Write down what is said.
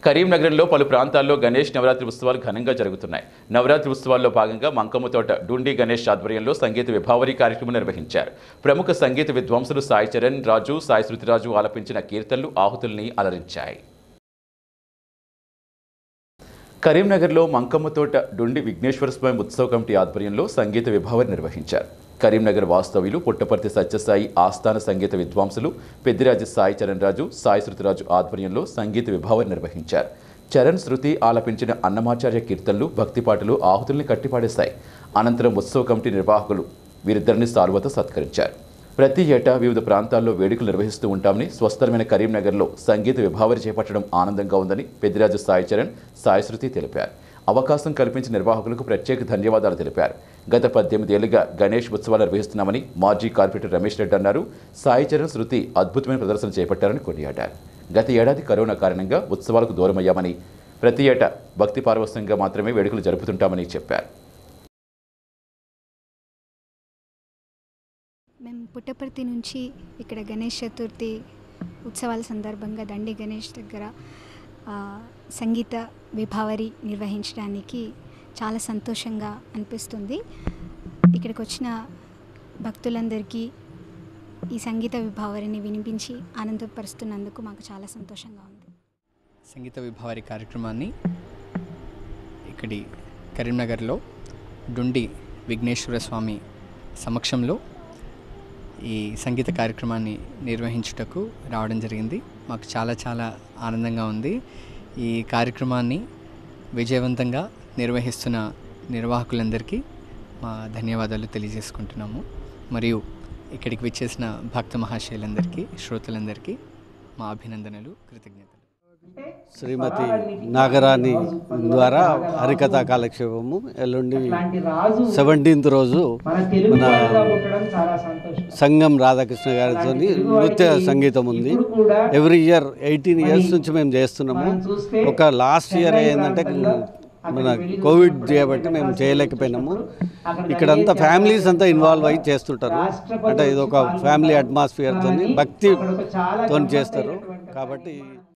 కరీంనగర్లో పలు ప్రాంతాల్లో గణేష్ నవరాత్రి ఉత్సవాలు ఘనంగా జరుగుతున్నాయి నవరాత్రి ఉత్సవాల్లో భాగంగా మంకమ్మతోట డుండి గణేష్ ఆధ్వర్యంలో సంగీత విభావరి కార్యక్రమం నిర్వహించారు ప్రముఖ సంగీత విద్వాంసులు సాయి చరణ్ రాజు సాయి శృతిరాజు ఆలపించిన కీర్తనలు ఆహుతుల్ని అలరించాయి కరీంనగర్లో మంకమ్మతోట డుండి విఘ్నేశ్వర స్వామి ఉత్సవ కమిటీ ఆధ్వర్యంలో సంగీత విభావరి నిర్వహించారు కరీంనగర్ వాస్తవ్యులు పుట్టపర్తి సత్యసాయి ఆస్థాన సంగీత విద్వాంసులు పెద్దిరాజు సాయి చరణ్ రాజు సాయి శృతిరాజు ఆధ్వర్యంలో సంగీత విభావరి నిర్వహించారు చరణ్ శృతి ఆలపించిన అన్నమాచార్య కీర్తనలు భక్తి పాటలు ఆహుతుల్ని కట్టిపాడేశాయి అనంతరం ఉత్సవ కమిటీ నిర్వాహకులు వీరిద్దరిని సాల్వతో సత్కరించారు ప్రతి ఏటా వివిధ ప్రాంతాల్లో వేడుకలు నిర్వహిస్తూ ఉంటామని స్వస్థలమైన కరీంనగర్లో సంగీత విభావరి చేపట్టడం ఆనందంగా ఉందని పెద్దిరాజు సాయి చరణ్ సాయి శృతి తెలిపారు అవకాశం కల్పించిన నిర్వాహకులకు ప్రత్యేక ధన్యవాదాలు తెలిపారు గత పద్దెనిమిది ఏళ్లుగా గణేష్ ఉత్సవాలు నిర్వహిస్తున్నామని మాజీ కార్పొరేటర్ రమేష్ రెడ్డి అన్నారు సాయి చరణ్ శృతి అద్భుతమైన ప్రదర్శన చేపట్టారని కొనియాడారు గత ఏడాది కరోనా కారణంగా ఉత్సవాలకు దూరమయ్యామని ప్రతి ఏటా భక్తి పారవస్యంగా మాత్రమే వేడుకలు జరుపుతుంటామని చెప్పారు మేము పుట్టపర్తి నుంచి ఇక్కడ గణేష్ చతుర్థి ఉత్సవాల సందర్భంగా దండి గణేష్ దగ్గర ఆ, సంగీత విభావరి నిర్వహించడానికి చాలా సంతోషంగా అనిపిస్తుంది ఇక్కడికి వచ్చిన భక్తులందరికీ ఈ సంగీత విభావరిని వినిపించి ఆనందపరుస్తున్నందుకు మాకు చాలా సంతోషంగా ఉంది సంగీత విభావరి కార్యక్రమాన్ని ఇక్కడి కరీంనగర్లో డుండి విఘ్నేశ్వర స్వామి సమక్షంలో ఈ సంగీత కార్యక్రమాన్ని నిర్వహించుటకు రావడం జరిగింది మాకు చాలా చాలా ఆనందంగా ఉంది ఈ కార్యక్రమాన్ని విజయవంతంగా నిర్వహిస్తున్న నిర్వాహకులందరికీ మా ధన్యవాదాలు తెలియజేసుకుంటున్నాము మరియు ఇక్కడికి విచ్చేసిన భక్త మహాశయులందరికీ శ్రోతలందరికీ మా అభినందనలు కృతజ్ఞతలు శ్రీమతి నాగరాణి ద్వారా హరికథా కాలక్షేపము ఎల్లుండి సెవెంటీన్త్ రోజు మన సంగం రాధాకృష్ణ గారితో నృత్య సంగీతం ఉంది ఎవ్రీ ఇయర్ ఎయిటీన్ ఇయర్స్ నుంచి మేము చేస్తున్నాము ఒక లాస్ట్ ఇయర్ ఏంటంటే మన కోవిడ్ చేయబట్టి మేము చేయలేకపోయినాము ఇక్కడంతా ఫ్యామిలీస్ అంతా ఇన్వాల్వ్ అయ్యి చేస్తుంటారు అంటే ఇది ఒక ఫ్యామిలీ అట్మాస్ఫియర్తో భక్తితో చేస్తారు కాబట్టి